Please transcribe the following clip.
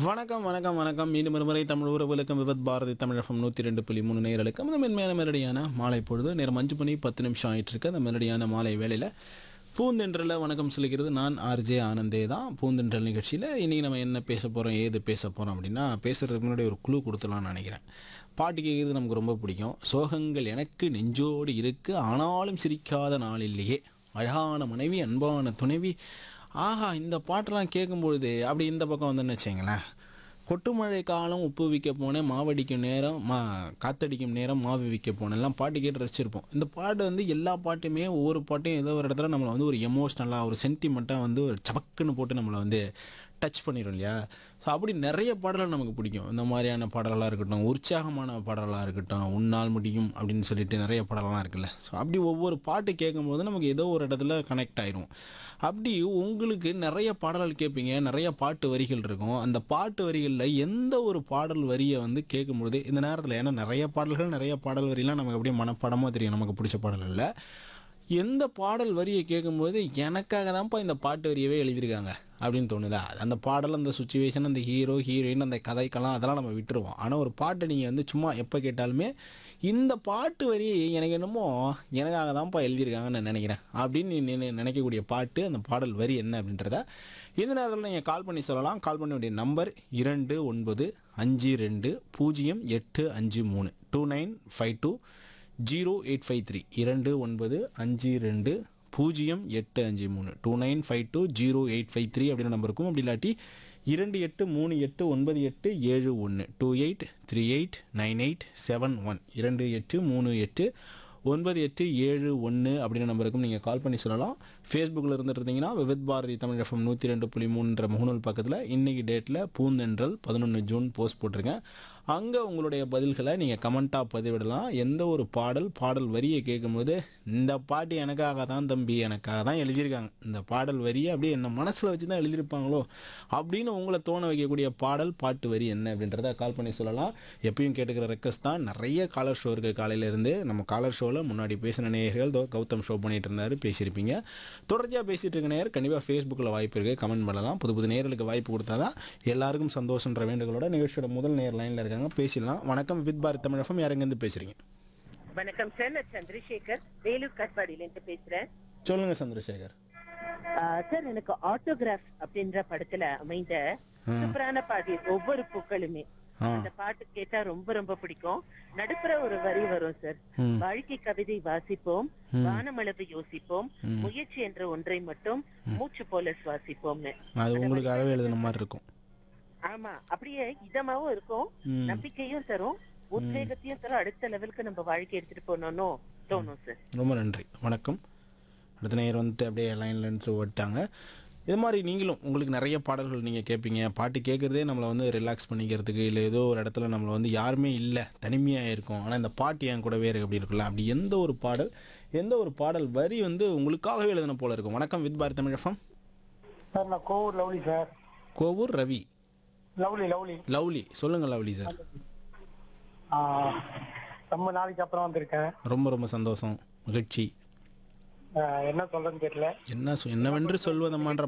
வணக்கம் வணக்கம் வணக்கம் மீண்டும் ஒருமுறை தமிழ் உறவுகளுக்கும் விபத் பாரதி தமிழகம் நூற்றி ரெண்டு புள்ளி மூணு நேரலுக்கும் அந்த மென்மையான மெலடியான மாலை பொழுது நேரம் அஞ்சு மணி பத்து நிமிஷம் ஆயிட்டு இருக்கு அந்த மெலடியான மாலை வேளையில் பூந்தென்றலில் வணக்கம் சொல்லிக்கிறது நான் ஆர்ஜே ஆனந்தே தான் பூந்தென்றல் நிகழ்ச்சியில் இன்றைக்கி நம்ம என்ன பேச போகிறோம் ஏது பேச போகிறோம் அப்படின்னா பேசுகிறதுக்கு முன்னாடி ஒரு குழு கொடுத்துலாம்னு நினைக்கிறேன் பாட்டு கேட்குறது நமக்கு ரொம்ப பிடிக்கும் சோகங்கள் எனக்கு நெஞ்சோடு இருக்கு ஆனாலும் சிரிக்காத நாள் இல்லையே அழகான மனைவி அன்பான துணைவி ஆஹா இந்த பாட்டெல்லாம் கேட்கும்பொழுது அப்படி இந்த பக்கம் வந்துன்னு வச்சுங்களேன் கொட்டுமழை காலம் உப்பு விற்க போனேன் மாவடிக்கும் நேரம் மா காத்தடிக்கும் நேரம் மாவு விற்க போனேன் எல்லாம் பாட்டு கேட்டு ரசிச்சிருப்போம் இந்த பாட்டு வந்து எல்லா பாட்டுமே ஒவ்வொரு பாட்டையும் ஏதோ ஒரு இடத்துல நம்மளை வந்து ஒரு எமோஷ்னலாக ஒரு சென்டிமெண்ட்டாக வந்து ஒரு சபக்குன்னு போட்டு நம்மளை வந்து டச் பண்ணிடும் இல்லையா ஸோ அப்படி நிறைய பாடல்கள் நமக்கு பிடிக்கும் இந்த மாதிரியான பாடலாக இருக்கட்டும் உற்சாகமான பாடலாக இருக்கட்டும் உன்னால் முடியும் அப்படின்னு சொல்லிட்டு நிறைய பாடலாம் இருக்குல்ல ஸோ அப்படி ஒவ்வொரு பாட்டு கேட்கும்போது நமக்கு ஏதோ ஒரு இடத்துல கனெக்ட் ஆயிரும் அப்படி உங்களுக்கு நிறைய பாடல்கள் கேட்பீங்க நிறைய பாட்டு வரிகள் இருக்கும் அந்த பாட்டு வரிகளில் எந்த ஒரு பாடல் வரியை வந்து கேட்கும்பொழுது இந்த நேரத்தில் ஏன்னா நிறைய பாடல்கள் நிறைய பாடல் வரிலாம் நமக்கு அப்படியே மனப்படமாக தெரியும் நமக்கு பிடிச்ச பாடல்களில் எந்த பாடல் வரியை கேட்கும்போது எனக்காக தான்ப்பா இந்த பாட்டு வரியவே எழுதியிருக்காங்க அப்படின்னு தோணுதா அது அந்த பாடல் அந்த சுச்சுவேஷன் அந்த ஹீரோ ஹீரோயின் அந்த கதைக்கெல்லாம் அதெல்லாம் நம்ம விட்டுருவோம் ஆனால் ஒரு பாட்டை நீங்கள் வந்து சும்மா எப்போ கேட்டாலுமே இந்த பாட்டு வரி எனக்கு என்னமோ எனக்காக தான்ப்பா எழுதியிருக்காங்கன்னு நான் நினைக்கிறேன் அப்படின்னு நீ நினை- நினைக்கக்கூடிய பாட்டு அந்த பாடல் வரி என்ன அப்படின்றத இந்த நேரத்தில் நீங்கள் கால் பண்ணி சொல்லலாம் கால் பண்ண வேண்டிய நம்பர் இரண்டு ஒன்பது அஞ்சு ரெண்டு பூஜ்ஜியம் எட்டு அஞ்சு மூணு two nine five two zero eight five three இரண்டு ஒன்பது அஞ்சு ரெண்டு பூஜ்ஜியம் எட்டு அஞ்சு மூணு two nine five two zero eight five three அப்படின்ற நம்பர் இருக்கும் அப்படி இல்லாட்டி இரண்டு எட்டு மூணு எட்டு ஒன்பது எட்டு ஏழு ஒன்று two eight three eight nine eight seven one இரண்டு எட்டு மூணு எட்டு ஒன்பது எட்டு ஏழு ஒன்று அப்படின்ற நம்பருக்கும் நீங்கள் கால் பண்ணி சொல்லலாம் ஃபேஸ்புக்கில் இருந்துட்டு இருந்தீங்கன்னா விவித் பாரதி தமிழ் எஃப்எம் நூற்றி ரெண்டு புள்ளி மூணுன்ற முகநூல் பக்கத்தில் இன்றைக்கி டேட்டில் பூந்தென்றல் பதினொன்று ஜூன் போஸ்ட் போட்டிருக்கேன் அங்கே உங்களுடைய பதில்களை நீங்கள் கமெண்ட்டாக பதிவிடலாம் எந்த ஒரு பாடல் பாடல் வரியை கேட்கும்போது இந்த பாட்டு எனக்காக தான் தம்பி எனக்காக தான் எழுதியிருக்காங்க இந்த பாடல் வரியை அப்படியே என்ன மனசில் வச்சு தான் எழுதியிருப்பாங்களோ அப்படின்னு உங்களை தோண வைக்கக்கூடிய பாடல் பாட்டு வரி என்ன அப்படின்றத கால் பண்ணி சொல்லலாம் எப்பயும் கேட்டுக்கிற ரெக்வஸ்ட் தான் நிறைய காலர் ஷோ இருக்குது காலையிலேருந்து நம்ம காலர் ஷோவில் முன்னாடி பேசின நேயர்கள் தோ கௌதம் ஷோ பண்ணிட்டு இருந்தாரு பேசியிருப்பீங்க தொடர்ச்சியாக பேசிட்டு இருக்க நேயர் கண்டிப்பாக ஃபேஸ்புக்கில் வாய்ப்பு இருக்குது கமெண்ட் பண்ணலாம் புது புது நேயர்களுக்கு வாய்ப்பு கொடுத்தா தான் எல்லாருக்கும் சந்தோஷன்ற வேண்டுகளோட நிகழ்ச்சியோட முதல் நேர் லைனில் இருக்காங்க பேசிடலாம் வணக்கம் வித் பாரத் தமிழகம் யாருங்கேருந்து பேசுகிறீங்க வணக்கம் சார் நான் சந்திரசேகர் வேலூர் காட்பாடியில இருந்து பேசுறேன் சொல்லுங்கள் சந்திரசேகர் ஆஹ் சார் எனக்கு ஆட்டோகிராஃப் அப்படின்ற படத்துல அமைந்த சூப்பரான பாடி ஒவ்வொரு பூக்களுமே ஆ அந்த பாட்டு கேட்டா ரொம்ப ரொம்ப பிடிக்கும் நடுப்புற ஒரு வரி வரும் சார் ம். வாழ்க்கை கவிதை வாசிப்போம் வானமளவு யோசிப்போம் முயற்சி என்ற ஒன்றை மட்டும் மூச்சு போல சுவாசிப்போம்னு அது உங்களுக்காகவே எழுதுன மாதிரி இருக்கும் ஆமா அப்படியே இதமாவும் இருக்கும் ம். நம்பிக்கையும் தரும் உத்வேகத்தையும் தரும் அடுத்த லெவலுக்கு நம்ம வாழ்க்கை எடுத்துட்டு போனோம்னு தோணும் சார் ரொம்ப நன்றி வணக்கம் அடுத்த நேரம் வந்துட்டு அப்படியே லைனில் இருந்து ஓட்டாங்க இது மாதிரி நீங்களும் உங்களுக்கு நிறைய பாடல்கள் நீங்கள் கேட்பீங்க பாட்டு கேட்குறதே நம்மளை வந்து ரிலாக்ஸ் பண்ணிக்கிறதுக்கு இல்லை ஏதோ ஒரு இடத்துல நம்மளை வந்து யாருமே இல்லை தனிமையாக இருக்கும் ஆனால் இந்த பாட்டு என் கூடவே இருக்கு அப்படி இருக்குல்ல அப்படி எந்த ஒரு பாடல் எந்த ஒரு பாடல் வரி வந்து உங்களுக்காகவே எழுதின போல இருக்கும் வணக்கம் வித் பாரத் தமிழகம் சார் நான் Kovur lovely sir Kovur Ravi lovely lovely lovely சொல்லுங்கள் லவ்லி சார் ஆ, ரொம்ப நாளைக்கு அப்புறம் வந்திருக்கேன் ரொம்ப ரொம்ப சந்தோஷம் மகிழ்ச்சி ஆ, என்ன சொல்றேன்னு தெரியல என்ன சொ- என்னவென்று சொல்வதம்மான்ற